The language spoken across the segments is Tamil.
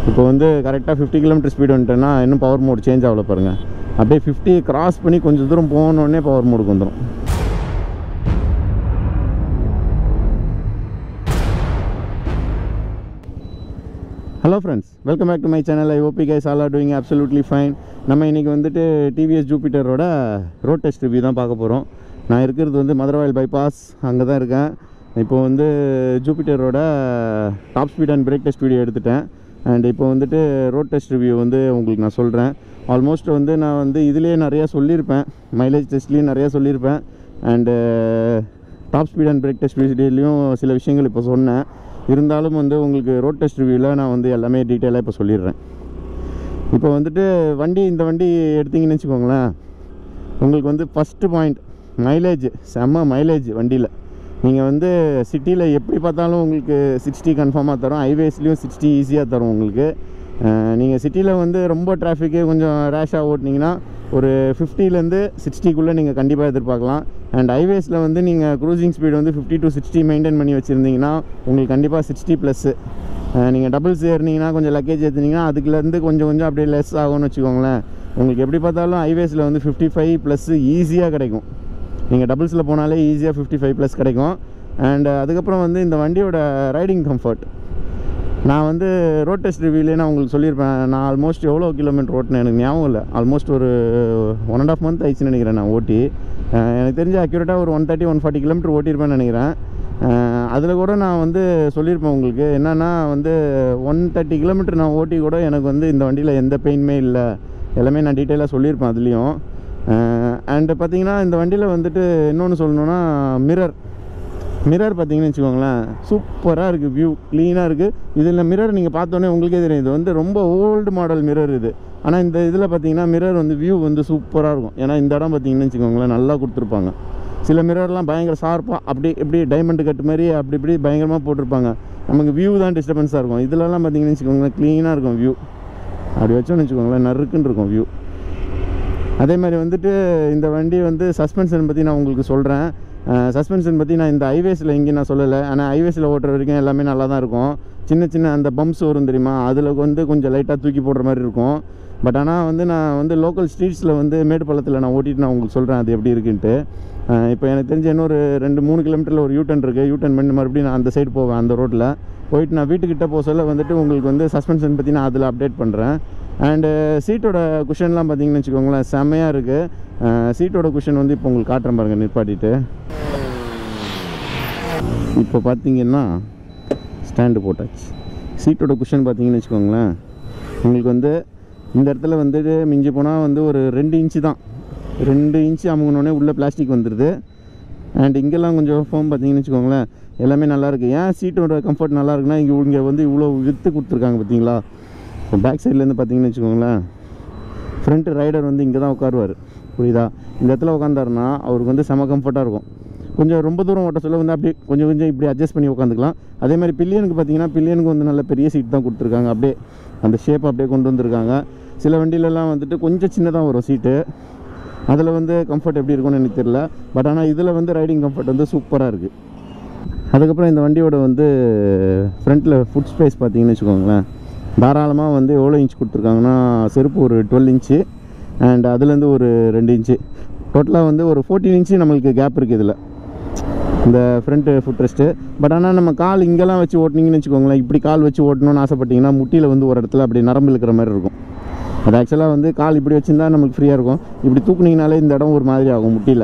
இப்போ வந்து கரெக்டாக ஃபிஃப்டி கிலோமீட்டர் ஸ்பீடு வந்துட்டேன்னா இன்னும் பவர் மோட் சேஞ்ச் ஆகல பாருங்கள் அப்படியே ஃபிஃப்டி கிராஸ் பண்ணி கொஞ்சம் தூரம் போனோடனே பவர் மோடுக்கு வந்துடும் hello friends welcome back to my channel I hope guys all are doing absolutely fine நம்ம இன்றைக்கி வந்துட்டு டிவிஎஸ் ஜூபிட்டரோட ரோட் டெஸ்ட் ரிவ்யூ தான் பார்க்க போகிறோம் நான் இருக்கிறது வந்து மதுரவாயில் பைபாஸ் அங்கே தான் இருக்கேன் இப்போ வந்து ஜூபிட்டரோட top speed and brake test video எடுத்துட்டேன் அண்ட் இப்போ வந்துட்டு ரோட் டெஸ்ட் ரிவ்யூ வந்து உங்களுக்கு நான் சொல்கிறேன் ஆல்மோஸ்ட் வந்து நான் வந்து இதுலேயே நிறையா சொல்லியிருப்பேன் மைலேஜ் டெஸ்ட்லேயும் நிறையா சொல்லியிருப்பேன் and top speed and brake test வீடியோலையும் சில விஷயங்கள் இப்போ சொன்னேன் இருந்தாலும் வந்து உங்களுக்கு ரோட் டெஸ்ட் ரிவ்யூவில் நான் வந்து எல்லாமே டீட்டெயிலாக இப்போ சொல்லிடுறேன் இப்போ வந்துட்டு வண்டி இந்த வண்டி எடுத்தீங்கன்னு வச்சுக்கோங்களேன் உங்களுக்கு வந்து ஃபஸ்ட்டு பாயிண்ட் மைலேஜ் செம்ம மைலேஜ் வண்டியில் நீங்கள் வந்து சிட்டியில் எப்படி பார்த்தாலும் உங்களுக்கு சிக்ஸ்டி கன்ஃபார்மாக தரும் ஹைவேஸ்லேயும் சிக்ஸ்டி ஈஸியாக தரும் உங்களுக்கு நீங்கள் சிட்டியில் வந்து ரொம்ப டிராஃபிக்கு கொஞ்சம் ரேஷாக ஓட்டினீங்கன்னா ஒரு ஃபிஃப்டிலேருந்து சிக்ஸ்டிக்குள்ளே நீங்கள் கண்டிப்பாக எதிர்பார்க்கலாம் அண்ட் ஹைவேஸில் வந்து நீங்கள் க்ரூசிங் ஸ்பீடு வந்து ஃபிஃப்டி டு சிக்ஸ்டி மெயின்டைன் பண்ணி வச்சுருந்தீங்கன்னா உங்களுக்கு கண்டிப்பாக சிக்ஸ்டி ப்ளஸ்ஸு நீங்கள் டபுள்ஸ் ஏறினீங்கன்னா கொஞ்சம் லக்கேஜ் ஏற்றுனீங்கன்னா அதுக்குலேருந்து கொஞ்சம் கொஞ்சம் அப்படியே லெஸ் ஆகும்னு வச்சுக்கோங்களேன் உங்களுக்கு எப்படி பார்த்தாலும் ஹைவேஸில் வந்து ஃபிஃப்டி ஃபைவ் ப்ளஸ்ஸு ஈஸியாக கிடைக்கும் நீங்கள் டபுள்ஸில் போனாலே ஈஸியாக ஃபிஃப்டி ஃபைவ் ப்ளஸ் கிடைக்கும் அண்ட் அதுக்கப்புறம் வந்து இந்த வண்டியோட ரைடிங் கம்ஃபர்ட் நான் வந்து ரோட் டெஸ்ட் ரிவ்யூலே நான் உங்களுக்கு சொல்லியிருப்பேன் நான் ஆல்மோஸ்ட் எவ்வளோ கிலோமீட்டர் ஓட்டினேன் எனக்கு ஞாபகம் இல்லை ஆல்மோஸ்ட் ஒரு ஒன் அண்ட் ஆஃப் மந்த் ஆயிடுச்சுன்னு நினைக்கிறேன் நான் ஓட்டி அஹ் எனக்கு தெரிஞ்ச அக்யூரேட்டாக ஒரு one thirty one forty kilometre ஓட்டியிருப்பேன்னு நினைக்கிறேன் அதில் கூட நான் வந்து சொல்லியிருப்பேன் உங்களுக்கு என்னென்னா வந்து ஒன் தேர்ட்டி கிலோமீட்டர் நான் ஓட்டி கூட எனக்கு வந்து இந்த வண்டியில் எந்த பெயினுமே இல்லை எல்லாமே நான் டீட்டெயிலாக சொல்லியிருப்பேன் அதுலேயும் அண்டு பார்த்தீங்கன்னா இந்த வண்டியில் வந்துட்டு இன்னொன்று சொல்லணுன்னா மிரர் மிரர் பார்த்தீங்கன்னு வச்சுக்கோங்களேன் சூப்பராக இருக்குது வியூ க்ளீனாக இருக்குது இதில் மிரர் நீங்கள் பார்த்தோன்னே உங்களுக்கே தெரியும் இது வந்து ரொம்ப ஓல்டு மாடல் மிரர் இது ஆனால் இந்த இதில் பார்த்தீங்கன்னா மிரர் வந்து வியூ வந்து சூப்பராக இருக்கும் ஏன்னா இந்த இடம் பார்த்தீங்கன்னு வச்சுக்கோங்களேன் நல்லா கொடுத்துருப்பாங்க சில மிரர்லாம் பயங்கர ஷார்ப்பாக அப்படி இப்படி டைமண்ட் கட்டு மாதிரி அப்படி இப்படி பயங்கரமாக போட்டிருப்பாங்க நமக்கு வியூ தான் டிஸ்டர்பன்ஸாக இருக்கும் இதுலலாம் பார்த்தீங்கன்னு வச்சுக்கோங்களேன் க்ளீனாக இருக்கும் வியூ அப்படி வச்சோன்னு வச்சுக்கோங்களேன் நறுக்குன்னு இருக்கும் வியூ அதே மாதிரி வந்துட்டு இந்த வண்டி வந்து சஸ்பென்ஷன் பற்றி நான் உங்களுக்கு சொல்கிறேன் சஸ்பென்ஷன் பற்றி நான் இந்த ஹைவேஸில் எங்கேயும் நான் சொல்லலை ஆனால் ஹைவேஸில் ஓட்டுற வரைக்கும் எல்லாமே நல்லா தான் இருக்கும் சின்ன சின்ன அந்த பம்ப்ஸ் வரும் தெரியுமா அதில் வந்து கொஞ்சம் லைட்டாக தூக்கி போடுற மாதிரி இருக்கும் பட் ஆனால் வந்து நான் வந்து லோக்கல் ஸ்ட்ரீட்ஸில் வந்து மேடு பள்ளத்தில் நான் ஓட்டிட்டு நான் உங்களுக்கு சொல்கிறேன் அது எப்படி இருக்குன்ட்டு இப்போ எனக்கு தெரிஞ்ச இன்னொரு ரெண்டு மூணு கிலோமீட்டரில் ஒரு யூட்டன் இருக்குது யூட்டன் பண்ணி மறுபடியும் நான் அந்த சைடு போவேன் அந்த ரோட்டில் போயிட்டு நான் வீட்டுக்கிட்ட போக சொல்ல வந்துட்டு உங்களுக்கு வந்து சஸ்பென்ஷன் பற்றி நான் அதில் அப்டேட் பண்ணுறேன் அண்டு சீட்டோட குஷன்லாம் பார்த்தீங்கன்னு வச்சுக்கோங்களேன் செம்மையாக இருக்குது சீட்டோட குஷன் வந்து இப்போ உங்களுக்கு காட்டுறேன் பாருங்கள் நிற்பாட்டிட்டு இப்போ பார்த்தீங்கன்னா ஸ்டாண்டு போட்டாச்சு சீட்டோட குஷன் பார்த்தீங்கன்னு வச்சுக்கோங்களேன் உங்களுக்கு வந்து இந்த இடத்துல வந்துட்டு மிஞ்சி போனால் வந்து ஒரு ரெண்டு இன்ச்சு தான் ரெண்டு இன்ச்சு அமுங்கினோடனே உள்ளே பிளாஸ்டிக் வந்துடுது அண்ட் இங்கெல்லாம் கொஞ்சம் ஃபோம் பார்த்தீங்கன்னு வச்சுக்கோங்களேன் எல்லாமே நல்லாயிருக்கு ஏன் சீட்டோட கம்ஃபர்ட் நல்லா இருக்குன்னா இங்கே இங்கே வந்து இவ்வளோ வித்து கொடுத்துருக்காங்க பார்த்தீங்களா இப்போ பேக் சைட்லேருந்து பார்த்தீங்கன்னு வச்சுக்கோங்களேன் ஃப்ரண்ட் ரைடர் வந்து இங்கே தான் உட்காருவார் புரியுதா இந்த இடத்துல உட்காந்தாருன்னா அவருக்கு வந்து செம கம்ஃபர்ட்டாக இருக்கும் கொஞ்சம் ரொம்ப தூரம் ஓட்ட சொல்ல வந்து அப்படியே கொஞ்சம் கொஞ்சம் இப்படி அட்ஜஸ்ட் பண்ணி உட்காந்துக்கலாம் அதே மாதிரி பில்லியனுக்கு பார்த்தீங்கன்னா பில்லியனுக்கு வந்து நல்ல பெரிய சீட் தான் கொடுத்துருக்காங்க அப்படியே அந்த ஷேப் அப்படியே கொண்டு வந்திருக்காங்க சில வண்டியிலலாம் வந்துட்டு கொஞ்சம் சின்னதாக வரும் சீட்டு அதில் வந்து கம்ஃபர்ட் எப்படி இருக்கும்னு எனக்கு தெரியல பட் ஆனால் இதில் வந்து ரைடிங் கம்ஃபர்ட் வந்து சூப்பராக இருக்குது அதுக்கப்புறம் இந்த வண்டியோட வந்து ஃப்ரண்ட்டில் ஃபுட் ஸ்பேஸ் பார்த்தீங்கன்னு வச்சுக்கோங்களேன் தாராளமாக வந்து எவ்வளோ இன்ச் கொடுத்துருக்காங்கன்னா செருப்பு ஒரு டுவெல் இன்ச்சு அண்ட் அதுலேருந்து ஒரு ரெண்டு இன்ச்சு டோட்டலாக வந்து ஒரு ஃபோர்டீன் இன்ச்சு நம்மளுக்கு கேப் இருக்குது இதில் இந்த ஃப்ரண்ட்டு ஃபுட் ரெஸ்ட்டு பட் ஆனால் நம்ம கால் இங்கெல்லாம் வச்சு ஓட்டினீங்கன்னு வச்சுக்கோங்களேன் இப்படி கால் வச்சு ஓட்டணும்னு ஆசைப்பட்டீங்கன்னா முட்டியில் வந்து ஒரு இடத்துல அப்படி நரம்பு இழுக்கிற மாதிரி இருக்கும் அது ஆக்சுவலாக வந்து கால் இப்படி வச்சுருந்தா நமக்கு ஃப்ரீயாக இருக்கும் இப்படி தூக்குனீங்கனாலே இந்த இடம் ஒரு மாதிரி ஆகும் முட்டியில்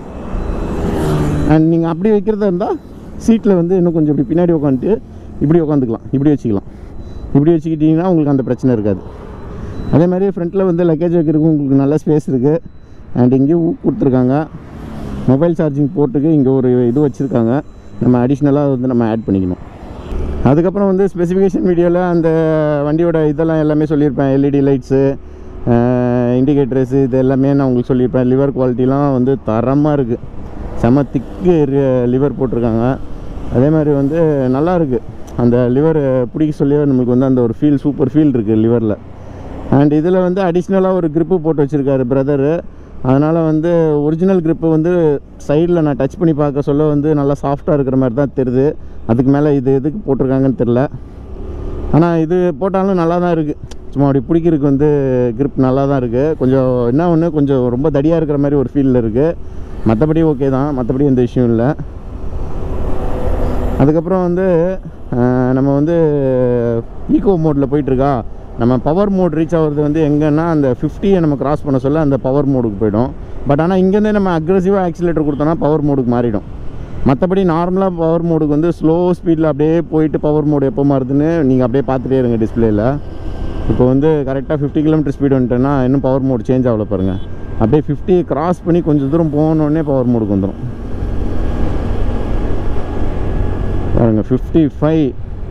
அண்ட் நீங்கள் அப்படி வைக்கிறதா இருந்தால் சீட்டில் வந்து இன்னும் கொஞ்சம் இப்படி பின்னாடி உட்காந்துட்டு இப்படி உட்காந்துக்கலாம் இப்படி வச்சுக்கலாம் இப்படி வச்சுக்கிட்டிங்கன்னா உங்களுக்கு அந்த பிரச்சனை இருக்காது அதே மாதிரி ஃப்ரண்ட்டில் வந்து லக்கேஜ் வைக்கிறதுக்கு உங்களுக்கு நல்ல ஸ்பேஸ் இருக்குது அண்ட் இங்கேயும் ஊ கொடுத்துருக்காங்க மொபைல் சார்ஜிங் போர்ட்டுக்கு இங்கே ஒரு இது வச்சுருக்காங்க நம்ம அடிஷ்னலாக வந்து நம்ம ஆட் பண்ணிக்கணும் அதுக்கப்புறம் வந்து ஸ்பெசிஃபிகேஷன் வீடியோவில் அந்த வண்டியோட இதெல்லாம் எல்லாமே சொல்லியிருப்பேன் எல்இடி லைட்ஸு இண்டிகேட்டர்ஸு இது எல்லாமே நான் உங்களுக்கு சொல்லியிருப்பேன் லிவர் குவாலிட்டிலாம் வந்து தரமாக இருக்குது செம திக்கு லிவர் போட்டிருக்காங்க அதே மாதிரி வந்து நல்லா இருக்குது அந்த லிவர் பிடிக்க சொல்லியே நம்மளுக்கு வந்து அந்த ஒரு ஃபீல் சூப்பர் ஃபீல் இருக்குது லிவரில் அண்ட் இதில் வந்து அடிஷ்னலாக ஒரு grip போட்டு வச்சுருக்காரு பிரதரு அதனால் வந்து ஒரிஜினல் grip வந்து சைடில் நான் டச் பண்ணி பார்க்க சொல்ல வந்து நல்லா சாஃப்டாக இருக்கிற மாதிரி தான் தெரியுது அதுக்கு மேலே இது எதுக்கு போட்டிருக்காங்கன்னு தெரில ஆனால் இது போட்டாலும் நல்லா தான் இருக்குது சும்மா அப்படி பிடிக்கிறதுக்கு வந்து grip நல்லா தான் இருக்குது கொஞ்சம் என்ன ஒன்று கொஞ்சம் ரொம்ப தடியாக இருக்கிற மாதிரி ஒரு ஃபீலில் இருக்குது மற்றபடி ஓகே தான் மற்றபடி எந்த விஷயம் இல்லை அதுக்கப்புறம் வந்து அஹ், நம்ம வந்து ஈகோ மோடில் போயிட்டுருக்கா நம்ம பவர் மோட் ரீச் ஆகிறது வந்து எங்கன்னா அந்த ஃபிஃப்டியை நம்ம கிராஸ் பண்ண சொல்ல அந்த பவர் மோடுக்கு போயிடும் பட் ஆனால் இங்கேருந்தே நம்ம அக்ரெசிவாக ஆக்சிலேட்டர் கொடுத்தோம்னா பவர் மோடுக்கு மாறிடும் மற்றபடி நார்மலாக பவர் மோடுக்கு வந்து ஸ்லோ ஸ்பீடில் அப்படியே போயிட்டு பவர் மோடு எப்போ மாறுதுன்னு நீங்கள் அப்படியே பார்த்துட்டே இருங்க டிஸ்பிளேயில் இப்போ வந்து கரெக்டாக ஃபிஃப்டி கிலோமீட்டர் ஸ்பீடு வந்துட்டேன்னா இன்னும் பவர் மோடு சேஞ்ச் ஆகல பாருங்கள் அப்படியே ஃபிஃப்டி கிராஸ் பண்ணி கொஞ்சம் தூரம் போனோடனே பவர் மோடுக்கு வந்துடும் பாருங்கள் ஃபிஃப்டி ஃபைவ்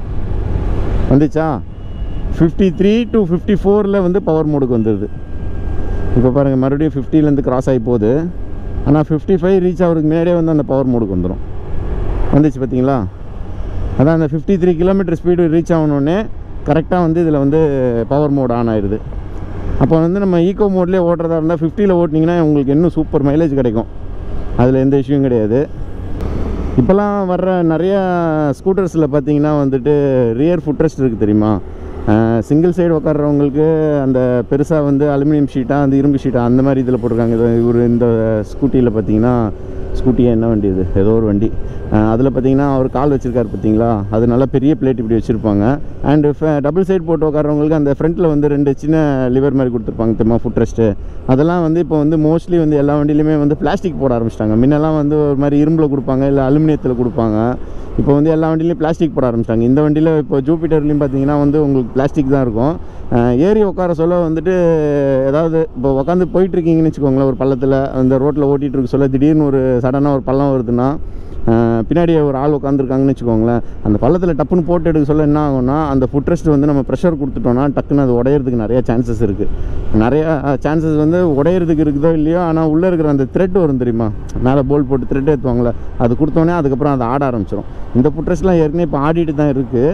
வந்துச்சா ஃபிஃப்டி த்ரீ டு ஃபிஃப்டி ஃபோரில் வந்து பவர் மோடுக்கு வந்துடுது இப்போ பாருங்கள் மறுபடியும் ஃபிஃப்டிலேருந்து கிராஸ் ஆகி போகுது ஆனால் ஃபிஃப்டி ஃபைவ் ரீச் ஆகிறதுக்கு முன்னாடியே வந்து அந்த பவர் மோடுக்கு வந்துடும் வந்துச்சு பார்த்தீங்களா அதான் அந்த fifty three kilometre speed reach ஆகணுன்னே கரெக்டாக வந்து இதில் வந்து பவர் மோட் ஆன் ஆயிடுது அப்போ வந்து நம்ம ஈகோ மோட்லேயே ஓட்டுறதா இருந்தால் ஃபிஃப்டியில் ஓட்டினீங்கன்னா உங்களுக்கு இன்னும் சூப்பர் மைலேஜ் கிடைக்கும் அதில் எந்த இஷ்யூவும் கிடையாது இப்போல்லாம் வர்ற நிறைய ஸ்கூட்டர்ஸில் பார்த்தீங்கன்னா வந்துட்டு ரியர் ஃபுட்ரெஸ்ட் இருக்குது தெரியுமா சிங்கிள் சைடு உட்கார்றவங்களுக்கு அந்த பெருசாக வந்து அலுமினியம் ஷீட்டாக அந்த இரும்பு ஷீட்டாக அந்த மாதிரி இதில் போட்டிருக்காங்க இது இவர் இந்த ஸ்கூட்டியில் பார்த்தீங்கன்னா ஸ்கூட்டியாக என்ன வண்டி இது ஏதோ ஒரு வண்டி அதில் பார்த்தீங்கன்னா அவர் கால் வச்சிருக்காரு பார்த்தீங்களா அது நல்லா பெரிய பிளேட் இப்படி வச்சுருப்பாங்க அண்டு டபுள் சைடு போட்டு உட்காரவங்களுக்கு அந்த ஃப்ரண்ட்டில் வந்து ரெண்டு சின்ன லிவர் மாதிரி கொடுத்துருப்பாங்க தெரியுமா ஃபுட் ரெஸ்ட்டு அதெல்லாம் வந்து இப்போ வந்து மோஸ்ட்லி வந்து எல்லா வண்டியிலுமே வந்து பிளாஸ்டிக் போட ஆரம்பிச்சிட்டாங்க முன்னெல்லாம் வந்து ஒரு மாதிரி இரும்பில் கொடுப்பாங்க இல்லை அலுமினியத்தில் கொடுப்பாங்க இப்போ வந்து எல்லா வண்டியிலையும் பிளாஸ்டிக் போட ஆரம்பிச்சிட்டாங்க இந்த வண்டியில் இப்போ ஜூபிட்டர்லையும் பார்த்தீங்கன்னா வந்து உங்களுக்கு பிளாஸ்டிக் தான் இருக்கும் அஹ் ஏறி உட்கார சொல்ல வந்துட்டு ஏதாவது இப்போ உட்காந்து போயிட்டுருக்கீங்கன்னு வச்சுக்கோங்களேன் ஒரு பள்ளத்தில் அந்த ரோட்டில் ஓட்டிகிட்டு இருக்க சொல்ல திடீர்னு ஒரு சடனாக ஒரு பள்ளம் வருதுன்னா அஹ் பின்னாடி ஒரு ஆள் உட்காந்துருக்காங்கன்னு வச்சுக்கோங்களேன் அந்த பள்ளத்தில் டப்புன்னு போட்டு எடுக்க சொல்ல என்ன ஆகும்னா அந்த ஃபுட்ரெஸ்ட் வந்து நம்ம ப்ரெஷர் கொடுத்துட்டோம்னா டக்குன்னு அது உடையிறதுக்கு நிறைய சான்சஸ் இருக்குது நிறைய சான்சஸ் வந்து உடையிறதுக்கு இருக்குதோ இல்லையோ ஆனால் உள்ளே இருக்கிற அந்த த்ரெட் வரும் தெரியுமா மேலே போல் போட்டு த்ரெட் ஏற்றுவாங்களே அது கொடுத்தோன்னே அதுக்கப்புறம் அது ஆட ஆரம்பிச்சிடும் இந்த ஃபுட்ரெஸ்ட்லாம் ஏற்கனவே இப்போ ஆடிட்டு தான் இருக்குது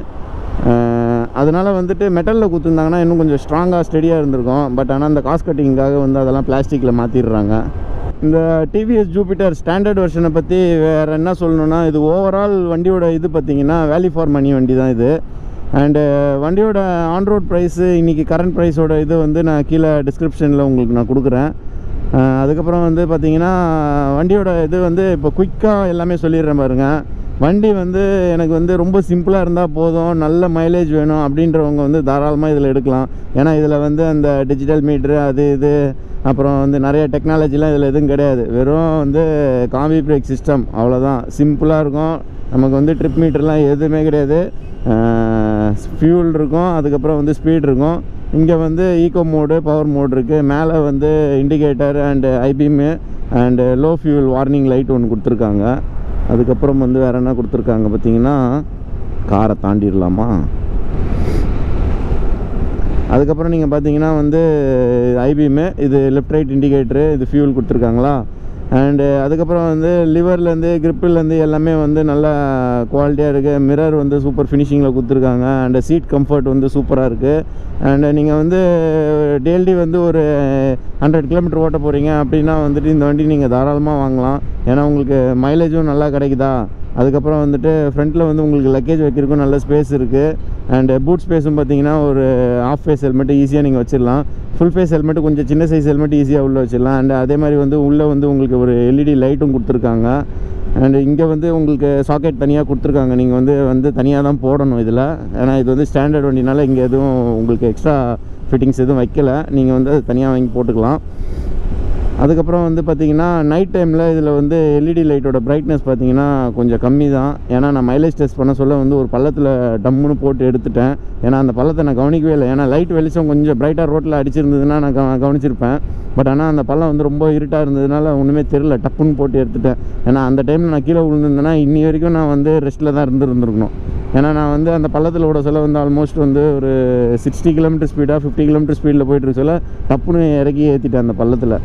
அதனால் வந்துட்டு மெட்டலில் கொடுத்துருந்தாங்கன்னா இன்னும் கொஞ்சம் ஸ்ட்ராங்காக ஸ்டெடியாக இருந்திருக்கும் பட் ஆனால் அந்த காஸ்ட் கட்டிங்காக வந்து அதெல்லாம் பிளாஸ்டிக்கில் மாற்றிடுறாங்க இந்த டிவிஎஸ் ஜூபிட்டர் ஸ்டாண்டர்ட் வெர்ஷனை பற்றி வேறு என்ன சொல்லணும்னா இது ஓவரால் வண்டியோட இது பார்த்தீங்கன்னா வேல்யூ ஃபார் மணி வண்டி தான் இது அண்டு வண்டியோட ஆன் ரோட் ப்ரைஸு இன்றைக்கி கரண்ட் ப்ரைஸோட இது வந்து நான் கீழே டிஸ்கிரிப்ஷனில் உங்களுக்கு நான் கொடுக்குறேன் அஹ் அதுக்கப்புறம் வந்து பார்த்தீங்கன்னா வண்டியோட இது வந்து இப்போ குயிக்காக எல்லாமே சொல்லிடுறேன் பாருங்க வண்டி வந்து எனக்கு வந்து ரொம்ப சிம்பிளாக இருந்தால் போதும் நல்ல மைலேஜ் வேணும் அப்படின்றவங்க வந்து தாராளமாக இதில் எடுக்கலாம் ஏன்னா இதில் வந்து அந்த டிஜிட்டல் மீட்ரு அது இது அப்புறம் வந்து நிறைய டெக்னாலஜிலாம் இதில் எதுவும் கிடையாது வெறும் வந்து காம்பி பிரேக் சிஸ்டம் அவ்வளோதான் சிம்பிளாக இருக்கும் நமக்கு வந்து ட்ரிப் மீட்டர்லாம் எதுவுமே கிடையாது ஃபியூல் இருக்கும் அதுக்கப்புறம் வந்து ஸ்பீட் இருக்கும் இங்கே வந்து ஈகோ மோடு பவர் மோடு இருக்குது மேலே வந்து indicator and IBM and low fuel warning light ஒன்று கொடுத்துருக்காங்க அதுக்கப்புறம் வந்து வேறு என்ன கொடுத்துருக்காங்க பார்த்தீங்கன்னா காரை தாண்டிடலாமா அதுக்கப்புறம் நீங்கள் பார்த்தீங்கன்னா வந்து ஐபிஎம்மு இது லெஃப்ட் ரைட் இண்டிகேட்டரு இது ஃபியூல் கொடுத்துருக்காங்களா அண்டு அதுக்கப்புறம் வந்து லிவர்லேருந்து கிரிப்பிலேருந்து எல்லாமே வந்து நல்ல குவாலிட்டியாக இருக்குது மிரர் வந்து சூப்பர் ஃபினிஷிங்கில் கொடுத்துருக்காங்க அண்டு சீட் கம்ஃபர்ட் வந்து சூப்பராக இருக்குது அண்டு நீங்கள் வந்து டெய்லி வந்து ஒரு ஹண்ட்ரட் கிலோமீட்டர் ஓட்ட போகிறீங்க அப்படின்னா வந்துட்டு இந்த வண்டி நீங்கள் தாராளமாக வாங்கலாம் ஏன்னா உங்களுக்கு மைலேஜும் நல்லா கிடைக்குதா அதுக்கப்புறம் வந்துட்டு ஃப்ரண்ட்டில் வந்து உங்களுக்கு லக்கேஜ் வைக்கிறதுக்கும் நல்ல ஸ்பேஸ் இருக்குது அண்டு பூட் ஸ்பேஸும் பார்த்தீங்கன்னா ஒரு ஆஃப் ஃபேஸ் ஹெல்மெட்டு ஈஸியாக நீங்கள் வச்சிடலாம் ஃபுல் ஃபேஸ் ஹெல்மெட்டு கொஞ்சம் சின்ன சைஸ் ஹெல்மெட் ஈஸியாக உள்ளே வச்சிடலாம் அண்ட் அதே மாதிரி வந்து உள்ளே வந்து உங்களுக்கு ஒரு எல்இடி லைட்டும் கொடுத்துருக்காங்க அண்ட் இங்கே வந்து உங்களுக்கு சாக்கெட் தனியாக கொடுத்துருக்காங்க நீங்கள் வந்து வந்து தனியாக தான் போடணும் இதில் ஏன்னா இது வந்து ஸ்டாண்டர்ட் வண்டினால இங்கே எதுவும் உங்களுக்கு எக்ஸ்ட்ரா ஃபிட்டிங்ஸ் எதுவும் வைக்கல நீங்கள் வந்து அது தனியாக வாங்கி போட்டுக்கலாம் அதுக்கப்புறம் வந்து பார்த்தீங்கன்னா நைட் டைமில் இதில் வந்து எல்இடி லைட்டோட பிரைட்னஸ் பார்த்தீங்கன்னா கொஞ்சம் கம்மி தான் ஏன்னா நான் மைலேஜ் டெஸ்ட் பண்ண சொல்ல வந்து ஒரு பள்ளத்தில் டம்முன்னு போட்டு எடுத்துட்டேன் ஏன்னா அந்த பள்ளத்தை நான் கவனிக்கவே இல்லை ஏன்னா லைட் வெளிச்சம் கொஞ்சம் பிரைட்டாக ரோட்டில் அடிச்சிருந்ததுன்னா நான் கவ- கவனிச்சிருப்பேன் பட் ஆனால் அந்த பள்ளம் வந்து ரொம்ப இருட்டாக இருந்ததுனால ஒன்றுமே தெரில டப்புன்னு போட்டு எடுத்துட்டேன் ஏன்னா அந்த டைமில் நான் கீழே விழுந்திருந்தேன்னா இன்னி வரைக்கும் நான் வந்து ரெஸ்ட்டில் தான் இருந்துருந்துருக்கணும் ஏன்னா நான் வந்து அந்த பள்ளத்தில் ஓட சொல்ல வந்து ஆல்மோஸ்ட் வந்து ஒரு சிக்ஸ்டி கிலோமீட்டர் ஸ்பீடாக ஃபிஃப்டி கிலோமீட்டர் ஸ்பீடில் போயிட்டு இருக்க சொல்ல டப்புன்னு இறக்கி ஏற்றிட்டேன் அந்த பள்ளத்தில்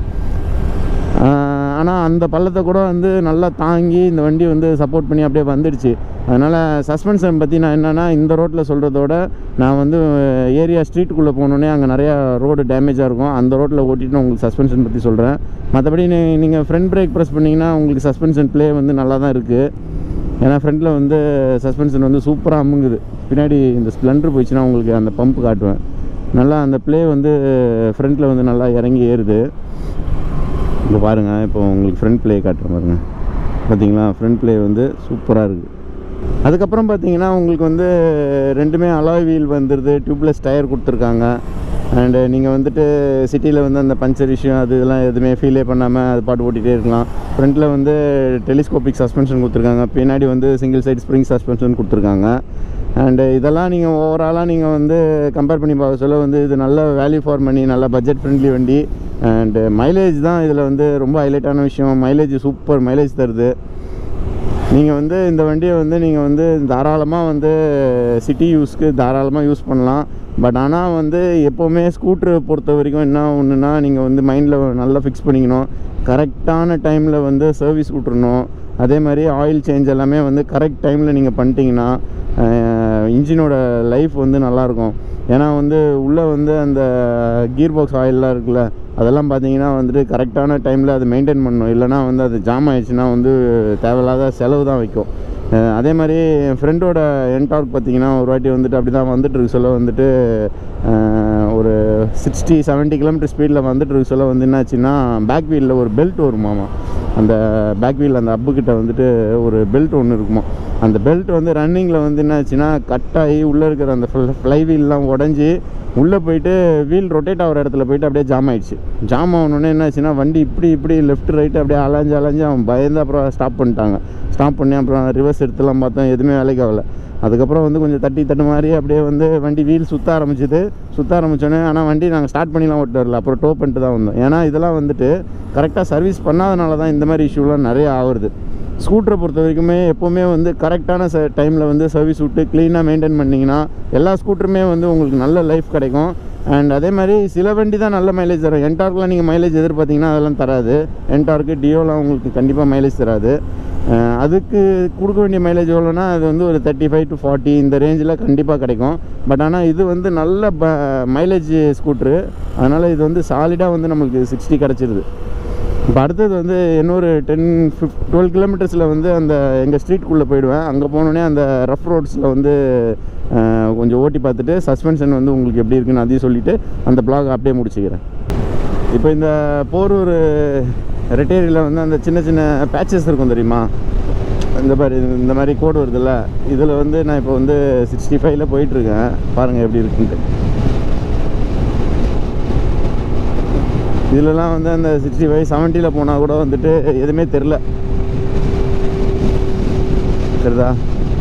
ஆனால் அந்த பள்ளத்தை கூட வந்து நல்லா தாங்கி இந்த வண்டி வந்து சப்போர்ட் பண்ணி அப்படியே வந்துடுச்சு அதனால் சஸ்பென்ஷன் பற்றி நான் என்னென்னா இந்த ரோட்டில் சொல்கிறதோட நான் வந்து ஏரியா ஸ்ட்ரீட்டுக்குள்ளே போனோடனே அங்கே நிறையா ரோடு டேமேஜாக இருக்கும் அந்த ரோட்டில் ஓட்டிட்டு நான் உங்களுக்கு சஸ்பென்ஷன் பற்றி சொல்கிறேன் மற்றபடி நீங்கள் ஃப்ரண்ட் பிரேக் ப்ரெஸ் பண்ணிங்கன்னா உங்களுக்கு சஸ்பென்ஷன் ப்ளே வந்து நல்லா தான் இருக்குது ஏன்னா ஃப்ரண்ட்டில் வந்து சஸ்பென்ஷன் வந்து சூப்பராக அமுங்குது பின்னாடி இந்த ஸ்ப்ளெண்டர் போயிடுச்சுன்னா உங்களுக்கு அந்த பம்ப் காட்டுவேன் நல்லா அந்த ப்ளே வந்து ஃப்ரண்ட்டில் வந்து நல்லா இறங்கி ஏறுது இங்கே பாருங்கள் இப்போ உங்களுக்கு ஃப்ரண்ட் ப்ளே காட்டுறேன் பாருங்கள் பார்த்தீங்களா ஃப்ரண்ட் ப்ளே வந்து சூப்பராக இருக்குது அதுக்கப்புறம் பார்த்தீங்கன்னா உங்களுக்கு வந்து ரெண்டுமே அலாய் வீல் வந்துடுது டியூப்லெஸ் டயர் கொடுத்துருக்காங்க அண்டு நீங்கள் வந்துட்டு சிட்டியில் வந்து அந்த பஞ்சர் இஷ்யூ அது இதெல்லாம் எதுவுமே ஃபீலே பண்ணாமல் அது பாட்டு ஓட்டிகிட்டே இருக்கலாம் ஃப்ரண்ட்டில் வந்து டெலிஸ்கோபிக் சஸ்பென்ஷன் கொடுத்துருக்காங்க பின்னாடி வந்து சிங்கிள் சைடு ஸ்ப்ரிங் சஸ்பென்ஷன் கொடுத்துருக்காங்க அண்டு இதெல்லாம் நீங்கள் ஓவராலாக நீங்கள் வந்து கம்பேர் பண்ணி பார்க்க சொல்ல வந்து இது நல்ல வேல்யூ ஃபார் மணி நல்ல பட்ஜெட் ஃப்ரெண்ட்லி வண்டி அண்டு மைலேஜ் தான் இதில் வந்து ரொம்ப ஹைலைட்டான விஷயம் மைலேஜ் சூப்பர் மைலேஜ் தருது நீங்கள் வந்து இந்த வண்டியை வந்து நீங்கள் வந்து தாராளமாக வந்து சிட்டி யூஸ்க்கு தாராளமாக யூஸ் பண்ணலாம் பட் ஆனால் வந்து எப்போவுமே ஸ்கூட்ரு பொறுத்த வரைக்கும் என்ன ஒன்றுனா நீங்கள் வந்து மைண்டில் நல்லா ஃபிக்ஸ் பண்ணிக்கணும் கரெக்டான டைமில் வந்து சர்வீஸ் விட்றணும் அதே மாதிரி ஆயில் சேஞ்ச் எல்லாமே வந்து கரெக்ட் டைமில் நீங்கள் பண்ணிட்டீங்கன்னா இன்ஜினோட லைஃப் வந்து நல்லாயிருக்கும் ஏன்னா வந்து உள்ளே வந்து அந்த கீர் பாக்ஸ் ஆயிலெலாம் இருக்குல்ல அதெல்லாம் பார்த்தீங்கன்னா வந்துட்டு கரெக்டான டைமில் அதை மெயின்டைன் பண்ணணும் இல்லைனா வந்து அது ஜாம் ஆயிடுச்சுன்னா வந்து தேவையில்லாத செலவு தான் வைக்கும் அஹ் அதே மாதிரி என் ஃப்ரெண்டோட என்டார்க் பார்த்தீங்கன்னா ஒரு வாட்டி வந்துட்டு அப்படி தான் வந்துட்டு இருக்கு சொல்ல வந்துட்டு அஹ் ஒரு சிக்ஸ்டி 70 கிலோமீட்டர் ஸ்பீடில் வந்துட்டு இருக்கு சொல்ல வந்து என்னாச்சுன்னா பேக் வீலில் ஒரு பெல்ட் வருமாமா அந்த பேக் வீல் அந்த அப்புக்கிட்ட வந்துட்டு ஒரு பெல்ட் ஒன்று இருக்குமா அந்த பெல்ட் வந்து ரன்னிங்கில் வந்து என்னாச்சுன்னா கட் ஆகி உள்ளே இருக்கிற அந்த ஃப்ளை வீல்லாம் உடஞ்சி உள்ளே போயிட்டு வீல் ரொட்டேட் ஆகிற இடத்துல போயிட்டு அப்படியே ஜாம் ஆயிடுச்சு ஜாம் ஆகணுன்னே என்னாச்சுன்னா வண்டி இப்படி இப்படி லெஃப்ட் ரைட்டு அப்படியே அலைஞ்சு அலைஞ்சு அவன் பயந்து அப்புறம் ஸ்டாப் பண்ணிட்டாங்க ஸ்டாப் பண்ணி அப்புறம் ரிவர்ஸ் எடுத்துலாம் பார்த்தோம் எதுவுமே வேலைக்கு ஆகல அதுக்கப்புறம் வந்து கொஞ்சம் தட்டி தட்டு மாதிரி அப்படியே வந்து வண்டி வீல் சுற்ற ஆரம்பிச்சுது சுற்ற ஆரம்பிச்சோன்னே ஆனால் வண்டி நாங்கள் ஸ்டார்ட் பண்ணிலாம் ஓட்டு வரல அப்புறம் டோ பண்ணிட்டு தான் வந்தோம் ஏன்னா இதெல்லாம் வந்துட்டு கரெக்டாக சர்வீஸ் பண்ணாதனால தான் இந்த மாதிரி இஷ்யூலாம் நிறைய ஆகுறது ஸ்கூட்டரை பொறுத்த வரைக்குமே எப்போவுமே வந்து கரெக்டான ச டைமில் வந்து சர்வீஸ் விட்டு க்ளீனாக மெயின்டைன் பண்ணிங்கன்னா எல்லா ஸ்கூட்டருமே வந்து உங்களுக்கு நல்ல லைஃப் கிடைக்கும் அண்ட் அதே மாதிரி சில வண்டி தான் நல்ல மைலேஜ் தரும் என்டார்க்கில் நீங்கள் மைலேஜ் எதிர்பார்த்தீங்கன்னா அதெல்லாம் தராது என்டார்க்கு டியோலாம் உங்களுக்கு கண்டிப்பாக மைலேஜ் தராது அஹ் அதுக்கு கொடுக்க வேண்டிய மைலேஜ் எவ்வளோனா அது வந்து ஒரு தேர்ட்டி ஃபைவ் டு ஃபார்ட்டி இந்த ரேஞ்சில் கண்டிப்பாக கிடைக்கும் பட் ஆனால் இது வந்து நல்ல ப மைலேஜ் ஸ்கூட்ரு அதனால் இது வந்து சாலிடாக வந்து நம்மளுக்கு சிக்ஸ்டி கிடச்சிருது இப்போ அடுத்தது வந்து இன்னொரு டென் ஃபிஃப் டுவெல் கிலோமீட்டர்ஸில் வந்து அந்த எங்கள் ஸ்ட்ரீட்குள்ளே போயிடுவேன் அங்கே போனோடனே அந்த ரஃப் ரோட்ஸில் வந்து அஹ், கொஞ்சம் ஓட்டி பார்த்துட்டு சஸ்பென்ஷன் வந்து உங்களுக்கு எப்படி இருக்குன்னு அதையும் சொல்லிவிட்டு அந்த பிளாக் அப்படியே முடிச்சுக்கிறேன் இப்போ இந்த போரூர் ரெட்டேரியில் வந்து அந்த சின்ன சின்ன பேச்சஸ் இருக்கும் தெரியுமா இந்த மாதிரி இந்த மாதிரி கோடு வருதுல்ல இதில் வந்து நான் இப்போ வந்து சிக்ஸ்டி ஃபைவ்ல போயிட்டுருக்கேன் பாருங்கள் எப்படி இருக்குன்ட்டு இதுலலாம் வந்து அந்த சிக்ஸ்டி ஃபைவ் செவன்ட்டியில் போனால் கூட வந்துட்டு எதுவுமே தெரில தெரியுதா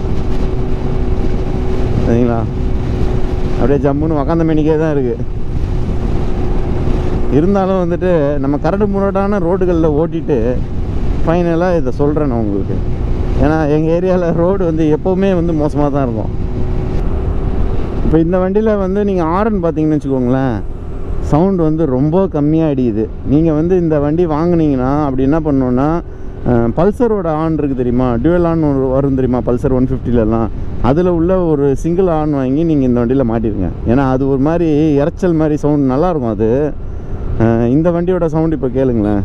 சரிங்களா அப்படியே ஜம்முன்னு உக்காந்த மணிக்கே தான் இருக்குது இருந்தாலும் வந்துட்டு நம்ம கரடு முரடான ரோடுகளில் ஓட்டிட்டு ஃபைனலாக இதை சொல்கிறேன் நான் உங்களுக்கு ஏன்னா எங்கள் ஏரியாவில் ரோடு வந்து எப்போவுமே வந்து மோசமாக தான் இருக்கும் இப்போ இந்த வண்டியில் வந்து நீங்கள் ஆரன் பார்த்தீங்கன்னு வச்சுக்கோங்களேன் சவுண்ட் வந்து ரொம்ப கம்மியாக அடிக்குது நீங்கள் வந்து இந்த வண்டி வாங்குனீங்கன்னா அப்படி என்ன பண்ணணுன்னா பல்சரோட ஆன் இருக்குது தெரியுமா டுவெல் ஆன் ஒரு வரும் தெரியுமா பல்சர் ஒன் ஃபிஃப்டிலலாம் அதில் உள்ள ஒரு சிங்கிள் ஆன் வாங்கி நீங்கள் இந்த வண்டியில் மாட்டிருங்க ஏன்னா அது ஒரு மாதிரி இரைச்சல் மாதிரி சவுண்ட் நல்லாயிருக்கும் அது அஹ் இந்த வண்டியோட சவுண்ட் இப்போ கேளுங்களேன்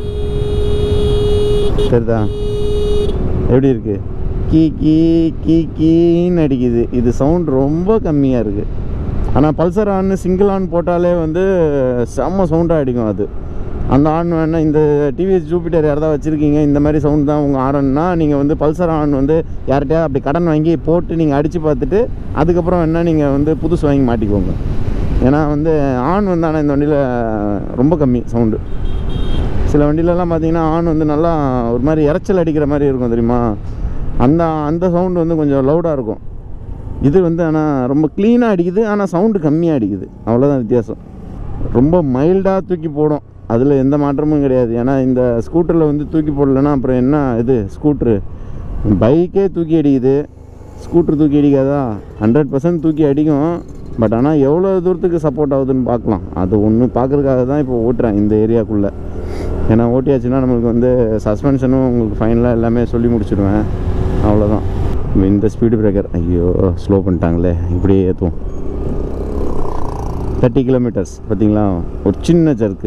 சரிதா எப்படி இருக்கு கீ கீ கீ கீன்னு அடிக்குது இது சவுண்ட் ரொம்ப கம்மியாக இருக்குது ஆனால் பல்சர் ஆன் சிங்கிள் ஆன் போட்டாலே வந்து செம்ம சவுண்டாக அடிக்கும் அது அந்த ஆன் வேணா இந்த டிவிஎஸ் ஜூபிட்டர் யாராவது வச்சுருக்கீங்க இந்த மாதிரி சவுண்ட் தான் உங்கள் ஆரன்னா நீங்கள் வந்து பல்சர் ஆன் வந்து யார்கிட்டயா அப்படி கடன் வாங்கி போட்டு நீங்கள் அடித்து பார்த்துட்டு அதுக்கப்புறம் வேணால் நீங்கள் வந்து புதுசு வாங்கி மாட்டிக்கோங்க ஏன்னா வந்து ஆன் வந்து ஆனால் இந்த வண்டியில் ரொம்ப கம்மி சவுண்டு சில வண்டியிலலாம் பார்த்தீங்கன்னா ஆன் வந்து நல்லா ஒரு மாதிரி இரைச்சல் அடிக்கிற மாதிரி இருக்கும் தெரியுமா அந்த அந்த சவுண்டு வந்து கொஞ்சம் லவுடாக இருக்கும் இது வந்து ஆனால் ரொம்ப க்ளீனாக அடிக்குது ஆனால் சவுண்டு கம்மியாக அடிக்குது அவ்வளோதான் வித்தியாசம் ரொம்ப மைல்டாக தூக்கி போடும் அதில் எந்த மாற்றமும் கிடையாது ஏன்னா இந்த ஸ்கூட்டரில் வந்து தூக்கி போடலன்னா அப்புறம் என்ன இது ஸ்கூட்ரு பைக்கே தூக்கி அடிக்குது ஸ்கூட்ரு தூக்கி அடிக்காதா ஹண்ட்ரட் பர்சன்ட் தூக்கி அடிக்கும் பட் ஆனால் எவ்வளோ தூரத்துக்கு சப்போர்ட் ஆகுதுன்னு பார்க்கலாம் அது ஒன்று பார்க்குறதுக்காக தான் இப்போ ஓட்டுறேன் இந்த ஏரியாக்குள்ளே ஏன்னா ஓட்டியாச்சுன்னா நம்மளுக்கு வந்து சஸ்பென்ஷனும் உங்களுக்கு ஃபைனலாக எல்லாமே சொல்லி முடிச்சிடுவேன் அவ்வளோதான் இந்த ஸ்பீடு பிரேக்கர் ஐயோ ஸ்லோ பண்ணிட்டாங்களே இப்படியே ஏற்றுவோம் தேர்ட்டி கிலோமீட்டர்ஸ் பார்த்தீங்களா ஒரு சின்ன ஜர்க்கு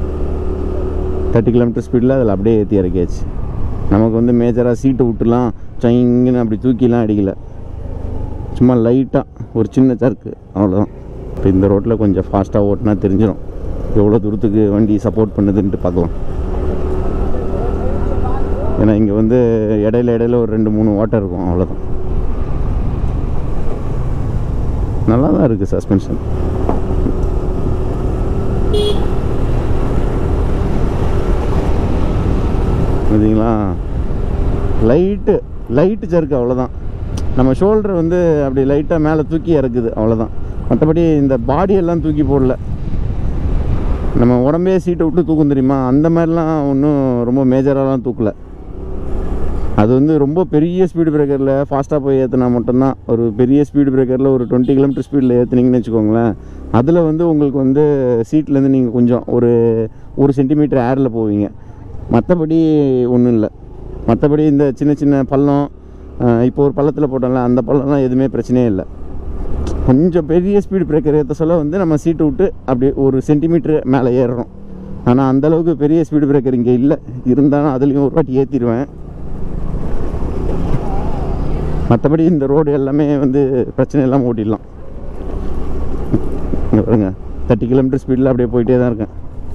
தேர்ட்டி கிலோமீட்டர் ஸ்பீடில் அதில் அப்படியே ஏற்றி இறக்கியாச்சு நமக்கு வந்து மேஜராக சீட்டு விட்டுலாம் சைங்கன்னு அப்படி தூக்கிலாம் அடிக்கல சும்மா லைட்டாக ஒரு சின்ன சறுக்கு அவ்வளோதான் இப்போ இந்த ரோட்டில் கொஞ்சம் ஃபாஸ்ட்டாக ஓட்டினா தெரிஞ்சிடும் எவ்வளோ தூரத்துக்கு வண்டி சப்போர்ட் பண்ணுதுன்ட்டு பார்க்கலாம் ஏன்னா இங்கே வந்து இடையில இடையில ஒரு ரெண்டு மூணு ஓட்டை இருக்கும் அவ்வளோதான் நல்லா தான் இருக்குது சஸ்பென்ஷன் பார்த்தீங்களா லைட்டு லைட்டு சறுக்கு அவ்வளோதான் நம்ம ஷோல்டர் வந்து அப்படி லைட்டாக மேலே தூக்கி இறக்குது அவ்வளோதான் மற்றபடி இந்த பாடியெல்லாம் தூக்கி போடல நம்ம உடம்பே சீட்டை விட்டு தூக்கும் தெரியுமா அந்த மாதிரிலாம் ஒன்றும் ரொம்ப மேஜராலாம் தூக்கல அது வந்து ரொம்ப பெரிய ஸ்பீடு பிரேக்கரில் ஃபாஸ்ட்டாக போய் ஏற்றினா மட்டும்தான் ஒரு பெரிய ஸ்பீடு பிரேக்கரில் ஒரு டுவெண்ட்டி கிலோமீட்டர் ஸ்பீடில் ஏற்றுனீங்கன்னு வச்சுக்கோங்களேன் அதில் வந்து உங்களுக்கு வந்து சீட்லேருந்து நீங்கள் கொஞ்சம் ஒரு ஒரு சென்டிமீட்டர் ஏரில் போவீங்க மற்றபடி ஒன்றும் இல்லை மற்றபடி இந்த சின்ன சின்ன பள்ளம் அஹ், இப்போ ஒரு பள்ளத்தில் போட்டோம்ல அந்த பள்ளம்லாம் எதுவுமே பிரச்சனையே இல்லை கொஞ்சம் பெரிய ஸ்பீடு பிரேக்கர் ஏற்ற சொல்ல வந்து நம்ம சீட்டு விட்டு அப்படி ஒரு சென்டிமீட்டர் மேலே ஏறுறோம் ஆனால் அந்தளவுக்கு பெரிய ஸ்பீடு பிரேக்கர் இங்கே இல்லை இருந்தாலும் அதுலேயும் ஒரு வாட்டி ஏற்றிடுவேன் மற்றபடி இந்த ரோடு எல்லாமே வந்து பிரச்சனை இல்லாமல் ஓட்டிடலாம் இங்கே பாருங்க தேர்ட்டி கிலோமீட்டர் ஸ்பீடில் அப்படியே போயிட்டே தான் இருக்கேன்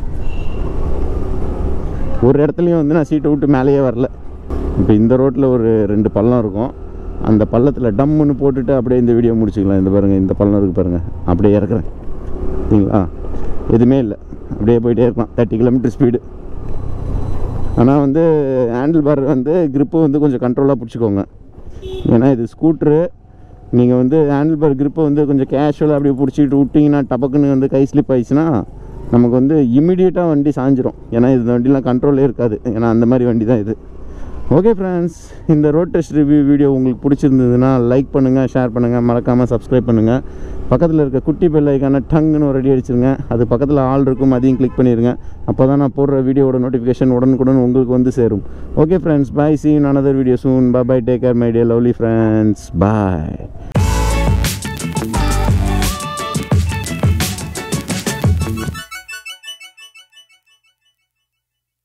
ஒரு இடத்துலையும் வந்து நான் சீட்டை விட்டு மேலேயே வரல இப்போ இந்த ரோட்டில் ஒரு ரெண்டு பள்ளம் இருக்கும் அந்த பள்ளத்தில் டம்முன்னு போட்டுட்டு அப்படியே இந்த வீடியோ முடிச்சுக்கலாம் இந்த பாருங்கள் இந்த பள்ளம் இருக்குது பாருங்கள் அப்படியே இறக்குறேன் சரிங்களா எதுவுமே இல்லை அப்படியே போயிட்டே இருக்கலாம் தேர்ட்டி கிலோமீட்டர் ஸ்பீடு ஆனால் வந்து ஹேண்டில் பார் வந்து grip வந்து கொஞ்சம் கண்ட்ரோலாக பிடிச்சிக்கோங்க ஏன்னா இது ஸ்கூட்ரு நீங்கள் வந்து ஹேண்டில் பார் grip-அ வந்து கொஞ்சம் கேஷுவலாக அப்படியே பிடிச்சிட்டு விட்டிங்கன்னா டபக்குன்னு வந்து கை ஸ்லிப் ஆயிடுச்சுன்னா நமக்கு வந்து இமிடியேட்டாக வண்டி சாஞ்சிரும் ஏன்னா இது வண்டிலாம் கண்ட்ரோலே இருக்காது ஏன்னா அந்த மாதிரி வண்டி தான் இது ஓகே ஃப்ரெண்ட்ஸ் இந்த ரோட் டெஸ்ட் ரிவ்யூ வீடியோ உங்களுக்கு பிடிச்சிருந்ததுன்னா லைக் பண்ணுங்கள் ஷேர் பண்ணுங்கள் மறக்காமல் சப்ஸ்கிரைப் பண்ணுங்கள் பக்கத்தில் இருக்க குட்டி பெல் ஐக்கான டங்குன்னு ஒரு அடி அடிச்சிருங்க அது பக்கத்தில் ஆள் இருக்கும் அதையும் கிளிக் பண்ணிடுங்க அப்போ தான் நான் போடுற வீடியோட நோட்டிஃபிகேஷன் உடனுக்குடன் உங்களுக்கு வந்து சேரும் okay friends bye see another video soon bye bye take care my day lovely friends bye